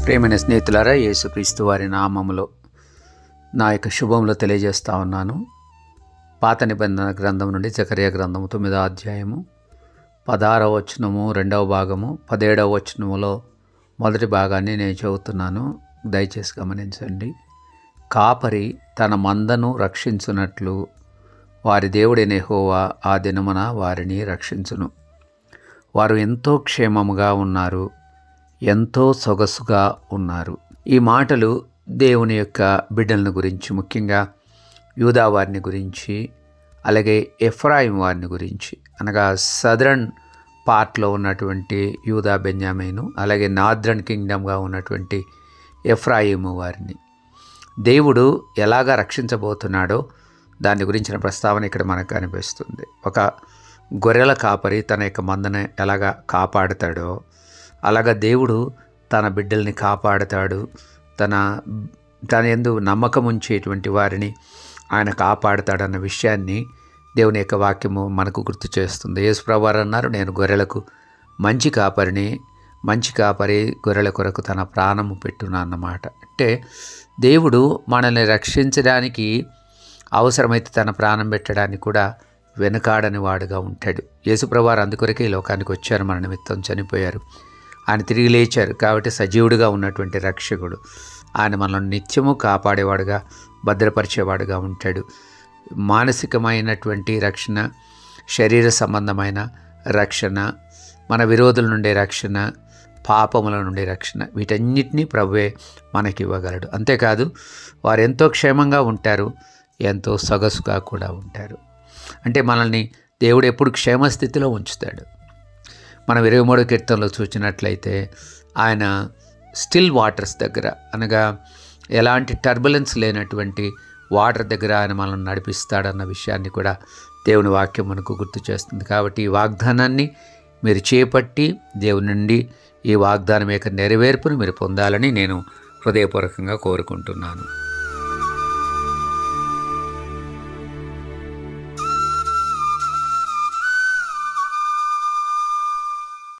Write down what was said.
ప్రేమైన స్నేహితులారా యేసుక్రీస్తు వారి నామములో నా యొక్క శుభంలో తెలియజేస్తా ఉన్నాను పాత నిబంధన గ్రంథం నుండి జకర్య గ్రంథము తొమ్మిదో అధ్యాయము పదహారవ వచనము రెండవ భాగము పదిహేడవ వచనములో మొదటి భాగాన్ని నేను చదువుతున్నాను దయచేసి గమనించండి కాపరి తన మందను రక్షించున్నట్లు వారి దేవుడైన యెహోవా ఆ దినమున వారిని రక్షించును వారు ఎంతో క్షేమముగా ఉన్నారు ఎంతో సొగసుగా ఉన్నారు ఈ మాటలు దేవుని యొక్క బిడ్డలను గురించి ముఖ్యంగా యూదా వారిని గురించి అలాగే ఎఫ్రాయిం వారిని గురించి అనగా సదరన్ పార్ట్లో ఉన్నటువంటి యూదా బెన్యామీను అలాగే నార్దర్న్ కింగ్డమ్గా ఉన్నటువంటి ఎఫ్రాయిము వారిని దేవుడు ఎలాగా రక్షించబోతున్నాడో దాని గురించిన ప్రస్తావన ఇక్కడ మనకు కనిపిస్తుంది ఒక గొర్రెల కాపరి తన యొక్క మందను ఎలాగా కాపాడుతాడో అలాగా దేవుడు తన బిడ్డల్ని కాపాడుతాడు తన తన ఎందు నమ్మకం ఉంచేటువంటి వారిని ఆయన కాపాడుతాడన్న విషయాన్ని దేవుని యొక్క వాక్యము మనకు గుర్తు చేస్తుంది యేసుప్రభువారు అన్నారు నేను గొర్రెలకు మంచి కాపరిని మంచి కాపరి గొర్రెల కొరకు తన ప్రాణము పెట్టునా అన్నమాట అంటే దేవుడు మనల్ని రక్షించడానికి అవసరమైతే తన ప్రాణం పెట్టడానికి కూడా వెనుకాడని వాడుగా ఉంటాడు యేసుప్రభువారు అందుకొరకే ఈ లోకానికి వచ్చారు మన నిమిత్తం చనిపోయారు ఆయన తిరిగి లేచారు కాబట్టి సజీవుడిగా ఉన్నటువంటి రక్షకుడు ఆయన మనల్ని నిత్యము కాపాడేవాడుగా భద్రపరిచేవాడుగా ఉంటాడు మానసికమైనటువంటి రక్షణ శరీర సంబంధమైన రక్షణ మన విరోధుల నుండి రక్షణ పాపముల నుండి రక్షణ వీటన్నిటినీ ప్రభువే మనకి ఇవ్వగలడు అంతేకాదు వారు ఎంతో క్షేమంగా ఉంటారు ఎంతో సొగసుగా కూడా ఉంటారు అంటే మనల్ని దేవుడు ఎప్పుడు క్షేమస్థితిలో ఉంచుతాడు మనం ఇరవై మూడో కీర్తనలో చూసినట్లయితే ఆయన స్టిల్ వాటర్స్ దగ్గర అనగా ఎలాంటి టర్బులెన్స్ లేనటువంటి వాటర్ దగ్గర ఆయన మనల్ని నడిపిస్తాడన్న విషయాన్ని కూడా దేవుని వాక్యం మనకు గుర్తు చేస్తుంది కాబట్టి ఈ వాగ్దానాన్ని మీరు చేపట్టి దేవుని నుండి ఈ వాగ్దానం యొక్క నెరవేర్పును మీరు పొందాలని నేను హృదయపూర్వకంగా కోరుకుంటున్నాను